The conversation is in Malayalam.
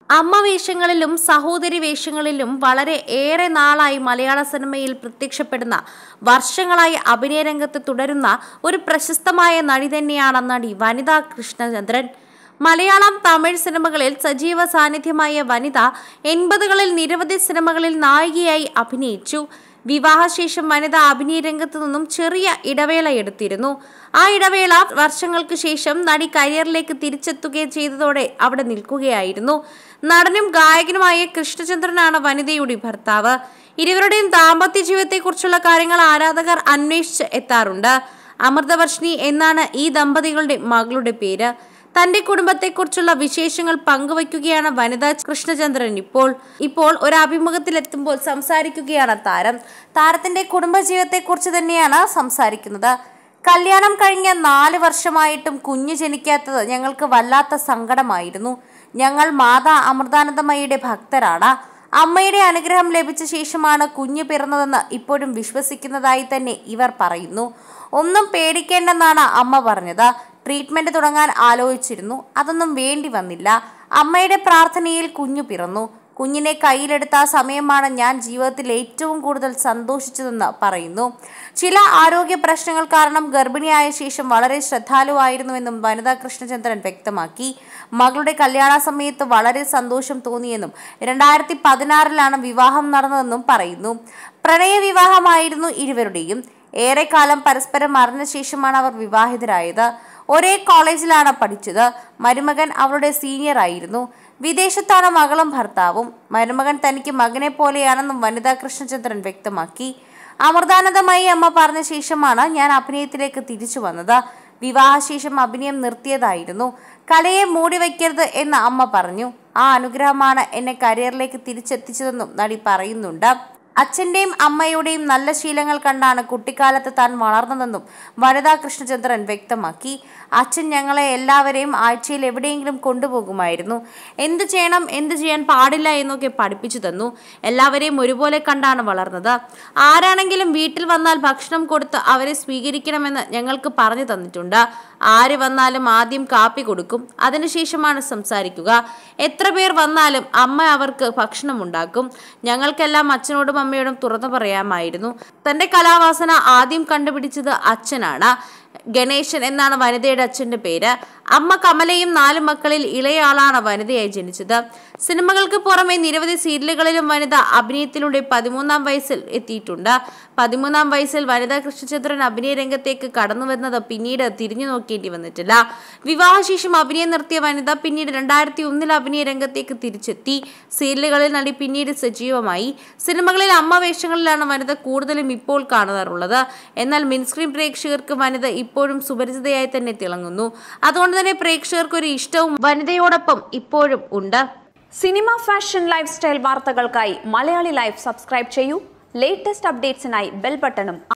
അമ്മ വേഷങ്ങളിലും സഹോദരി വേഷങ്ങളിലും വളരെ ഏറെ നാളായി മലയാള സിനിമയിൽ പ്രത്യക്ഷപ്പെടുന്ന വർഷങ്ങളായി അഭിനയ രംഗത്ത് തുടരുന്ന ഒരു പ്രശസ്തമായ നടി തന്നെയാണ് നടി വനിത കൃഷ്ണചന്ദ്രൻ മലയാളം തമിഴ് സിനിമകളിൽ സജീവ സാന്നിധ്യമായ വനിത എൺപതുകളിൽ നിരവധി സിനിമകളിൽ നായികയായി അഭിനയിച്ചു വിവാഹശേഷം വനിത അഭിനയ രംഗത്തു നിന്നും ചെറിയ ഇടവേള എടുത്തിരുന്നു ആ ഇടവേള വർഷങ്ങൾക്ക് ശേഷം നടി കരിയറിലേക്ക് തിരിച്ചെത്തുകയും ചെയ്തതോടെ അവിടെ നിൽക്കുകയായിരുന്നു നടനും ഗായകനുമായ കൃഷ്ണചന്ദ്രനാണ് വനിതയുടെ ഭർത്താവ് ഇരുവരുടെയും ദാമ്പത്യ ജീവിതത്തെക്കുറിച്ചുള്ള കാര്യങ്ങൾ ആരാധകർ അന്വേഷിച്ച് എത്താറുണ്ട് അമൃതവർഷിണി എന്നാണ് ഈ ദമ്പതികളുടെ മകളുടെ പേര് തന്റെ കുടുംബത്തെക്കുറിച്ചുള്ള വിശേഷങ്ങൾ പങ്കുവയ്ക്കുകയാണ് വനിതാ കൃഷ്ണചന്ദ്രൻ ഇപ്പോൾ ഇപ്പോൾ ഒരു അഭിമുഖത്തിലെത്തുമ്പോൾ സംസാരിക്കുകയാണ് താരം താരത്തിന്റെ കുടുംബജീവിതത്തെക്കുറിച്ച് തന്നെയാണ് സംസാരിക്കുന്നത് കല്യാണം കഴിഞ്ഞ നാല് വർഷമായിട്ടും കുഞ്ഞു ജനിക്കാത്തത് ഞങ്ങൾക്ക് വല്ലാത്ത സങ്കടമായിരുന്നു ഞങ്ങൾ മാതാ അമൃതാനന്ദമയിയുടെ ഭക്തരാണ് അമ്മയുടെ അനുഗ്രഹം ലഭിച്ച ശേഷമാണ് കുഞ്ഞ് പിറന്നതെന്ന് ഇപ്പോഴും വിശ്വസിക്കുന്നതായി തന്നെ ഇവർ പറയുന്നു ഒന്നും പേടിക്കേണ്ടെന്നാണ് അമ്മ പറഞ്ഞത് ട്രീറ്റ്മെന്റ് തുടങ്ങാൻ ആലോചിച്ചിരുന്നു അതൊന്നും വേണ്ടി വന്നില്ല അമ്മയുടെ പ്രാർത്ഥനയിൽ കുഞ്ഞു പിറന്നു കുഞ്ഞിനെ കയ്യിലെടുത്ത ആ സമയമാണ് ഞാൻ ജീവിതത്തിൽ ഏറ്റവും കൂടുതൽ സന്തോഷിച്ചതെന്ന് പറയുന്നു ചില ആരോഗ്യ പ്രശ്നങ്ങൾ കാരണം ഗർഭിണിയായ ശേഷം വളരെ ശ്രദ്ധാലുവായിരുന്നുവെന്നും വനിതാ കൃഷ്ണചന്ദ്രൻ വ്യക്തമാക്കി മകളുടെ കല്യാണ സമയത്ത് വളരെ സന്തോഷം തോന്നിയെന്നും രണ്ടായിരത്തി പതിനാറിലാണ് വിവാഹം നടന്നതെന്നും പറയുന്നു പ്രണയ വിവാഹമായിരുന്നു ഇരുവരുടെയും ഏറെക്കാലം പരസ്പരം അറിഞ്ഞ ശേഷമാണ് അവർ വിവാഹിതരായത് ഒരേ കോളേജിലാണ് പഠിച്ചത് മരുമകൻ അവളുടെ സീനിയർ ആയിരുന്നു വിദേശത്താണ് മകളും ഭർത്താവും മരുമകൻ തനിക്ക് മകനെ പോലെയാണെന്നും വനിതാ കൃഷ്ണചന്ദ്രൻ വ്യക്തമാക്കി അമൃതാനന്ദമായി അമ്മ പറഞ്ഞ ശേഷമാണ് ഞാൻ അഭിനയത്തിലേക്ക് തിരിച്ചു വന്നത് വിവാഹശേഷം അഭിനയം നിർത്തിയതായിരുന്നു കലയെ മൂടി വയ്ക്കരുത് എന്ന് അമ്മ പറഞ്ഞു ആ അനുഗ്രഹമാണ് എന്നെ കരിയറിലേക്ക് തിരിച്ചെത്തിച്ചതെന്നും നടി പറയുന്നുണ്ട് അച്ഛന്റെയും അമ്മയുടെയും നല്ല ശീലങ്ങൾ കണ്ടാണ് കുട്ടിക്കാലത്ത് താൻ വളർന്നതെന്നും വനിതാ കൃഷ്ണചന്ദ്രൻ വ്യക്തമാക്കി അച്ഛൻ ഞങ്ങളെ എല്ലാവരെയും ആഴ്ചയിൽ എവിടെയെങ്കിലും കൊണ്ടുപോകുമായിരുന്നു എന്ത് ചെയ്യണം എന്ത് ചെയ്യാൻ പാടില്ല എന്നൊക്കെ പഠിപ്പിച്ചു തന്നു എല്ലാവരെയും ഒരുപോലെ കണ്ടാണ് വളർന്നത് ആരാണെങ്കിലും വീട്ടിൽ വന്നാൽ ഭക്ഷണം കൊടുത്ത് അവരെ സ്വീകരിക്കണമെന്ന് ഞങ്ങൾക്ക് പറഞ്ഞു തന്നിട്ടുണ്ട് ആര് വന്നാലും ആദ്യം കാപ്പി കൊടുക്കും അതിനുശേഷമാണ് സംസാരിക്കുക എത്ര പേർ വന്നാലും അമ്മ അവർക്ക് ഭക്ഷണം ഉണ്ടാക്കും ഞങ്ങൾക്കെല്ലാം അച്ഛനോടും അമ്മയോടും തുറന്നു പറയാമായിരുന്നു തന്റെ കലാവാസന ആദ്യം കണ്ടുപിടിച്ചത് അച്ഛനാണ് ഗണേശൻ എന്നാണ് വനിതയുടെ അച്ഛന്റെ പേര് അമ്മ കമലയും നാല് മക്കളിൽ ഇളയാളാണ് വനിതയായി ജനിച്ചത് സിനിമകൾക്ക് പുറമെ നിരവധി സീരിയലുകളിലും വനിത അഭിനയത്തിലൂടെ പതിമൂന്നാം വയസ്സിൽ എത്തിയിട്ടുണ്ട് പതിമൂന്നാം വയസ്സിൽ വനിതാ കൃഷ്ണചന്ദ്രൻ അഭിനയ രംഗത്തേക്ക് കടന്നു വരുന്നത് പിന്നീട് തിരിഞ്ഞു നോക്കേണ്ടി വന്നിട്ടില്ല വിവാഹശേഷം അഭിനയം നിർത്തിയ വനിത പിന്നീട് രണ്ടായിരത്തി ഒന്നിൽ അഭിനയ രംഗത്തേക്ക് തിരിച്ചെത്തി സീരിയലുകളിൽ നടി പിന്നീട് സജീവമായി സിനിമകളിൽ അമ്മ വേഷങ്ങളിലാണ് വനിത കൂടുതലും ഇപ്പോൾ കാണാറുള്ളത് എന്നാൽ മിൻസ്ക്രീൻ പ്രേക്ഷകർക്ക് വനിത ഇപ്പോഴും സുപരിചിതയായി തന്നെ തിളങ്ങുന്നു അതുകൊണ്ട് തന്നെ പ്രേക്ഷകർക്ക് ഒരു ഇഷ്ടവും വനിതയോടൊപ്പം ഇപ്പോഴും ഉണ്ട് സിനിമ ഫാഷൻ ലൈഫ് സ്റ്റൈൽ വാർത്തകൾക്കായി മലയാളി ലൈഫ് സബ്സ്ക്രൈബ് ചെയ്യൂ ലേറ്റസ്റ്റ് അപ്ഡേറ്റ്സിനായി ബെൽ ബട്ടണും